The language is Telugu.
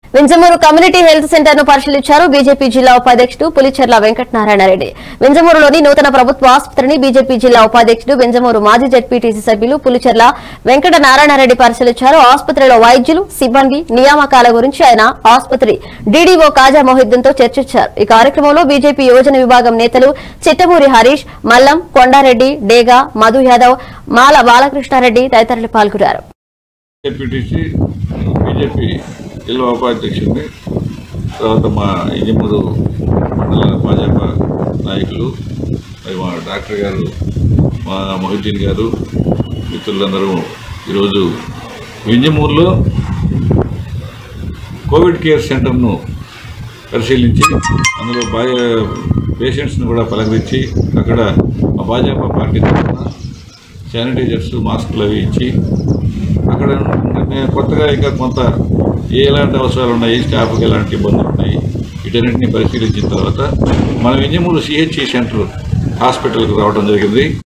వింజమూరు కమ్యూనిటీ హెల్త్ సెంటర్ ను పరిశీలించారు బీజేపీ జిల్లా ఉపాధ్యక్షుడు పులిచెర్ల వెంకటనారాయణరెడ్డి వింజమూరులోని నూతన ప్రభుత్వ ఆసుపత్రిని బీజేపీ జిల్లా ఉపాధ్యక్షుడు వింజమూరు మాజీ జడ్పీటీసీ సభ్యులు పులిచెర్ల వెంకట నారాయణరెడ్డి పరిశీలించారు ఆసుపత్రిలో వైద్యులు సిబ్బంది నియామకాల గురించి ఆయన ఆసుపత్రి డీడీఓ కాజా మొహిద్దీన్ తో చర్చించారు ఈ కార్యక్రమంలో బీజేపీ యోజన విభాగం నేతలు చిట్టమూరి హరీష్ మల్లం కొండారెడ్డి డేగా మధు యాదవ్ మాల బాలకృష్ణారెడ్డి తదితరులు పాల్గొన్నారు జెడ్పీటీసీ బీజేపీ జిల్లా ఉపాధ్యక్షుడిని తర్వాత మా ఇంజమూరు మండల భాజపా నాయకులు మరి మా డాక్టర్ గారు మా మొహిద్దీన్ గారు మిత్రులందరూ ఈరోజు వింజమూరులో కోవిడ్ కేర్ సెంటర్ను పరిశీలించి అందులో బాగా పేషెంట్స్ని కూడా పలకరించి అక్కడ మా భాజపా పార్టీ తరఫున శానిటైజర్స్ మాస్కులు అవి ఇచ్చి అక్కడ మేము కొత్తగా ఇంకా కొంత ఏ ఎలాంటి అవసరాలు ఉన్నాయి స్టాఫ్కి ఎలాంటి ఇబ్బందులు ఉన్నాయి వీటన్నింటినీ పరిశీలించిన తర్వాత మనం ఇంజమూరు సిహెచ్సి సెంటర్ హాస్పిటల్కి రావడం జరిగింది